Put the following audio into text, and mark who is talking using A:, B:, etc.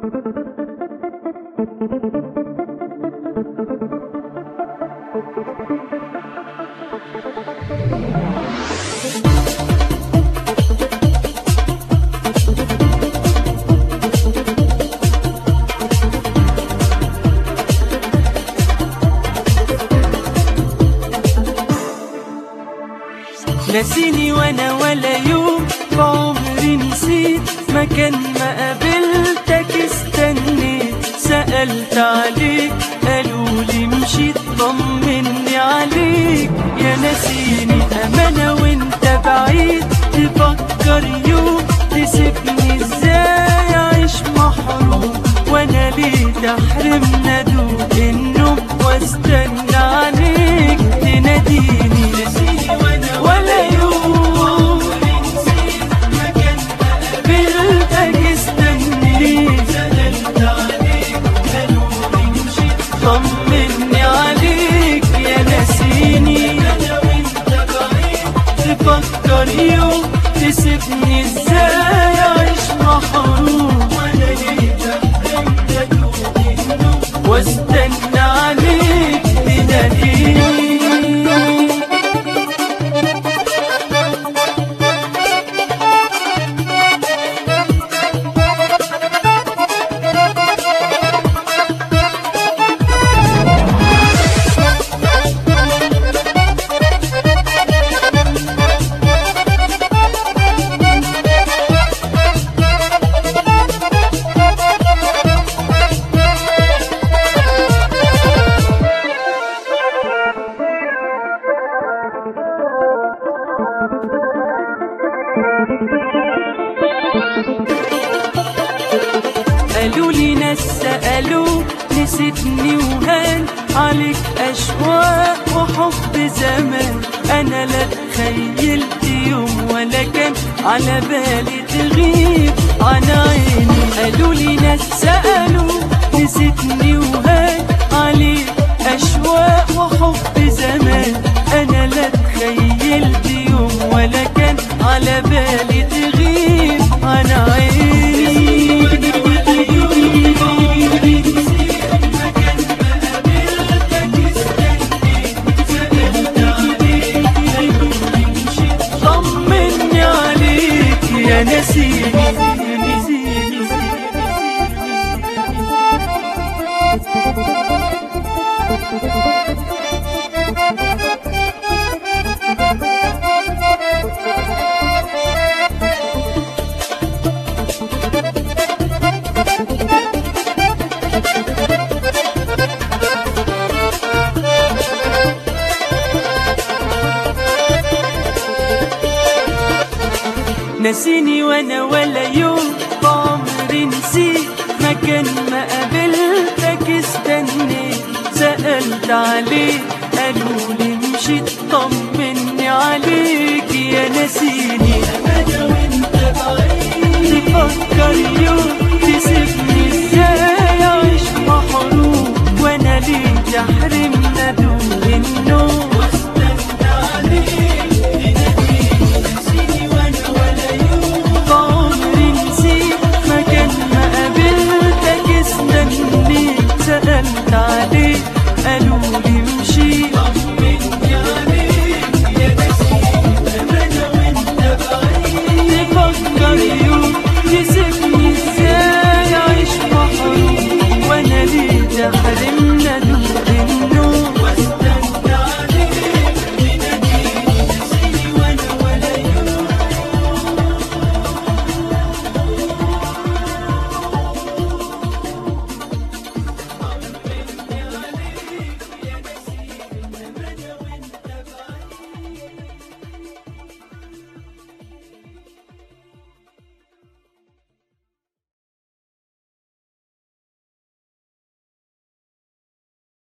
A: نسيني وانا ولا يوم بعمري نسيت مكان ما قابلتك استنيت سألت عليك قالوا لي مشيت طمني عليك يا نسيني أمانة وانت بعيد تفكر يوم تسيبني ازاي اعيش محروم وانا ليه تحرمنا دوب النوم واستنى عليك تناديني ولا يوم قابلتك استنيت طمني عليك يا نسيني تفكر يوم تسيبني ازاي اعيش محروم واستنى عليك تناديني قالوا لي ناس سألوا نسيتني وهان عليك أشواق وحب زمان أنا لا تخيلت يوم ولا كان على بالي تغيب عن عيني قالوا لي ناس سألوا نسيتني وهان عليك أشواق وحب زمان أنا لا تخيلت يوم ولا كان على بالي تغيب عن عيني طمني عليك يا نسيني نسيني وانا ولا يوم بعمري نسيت مكان ما قابلتك استنيت سألت عليك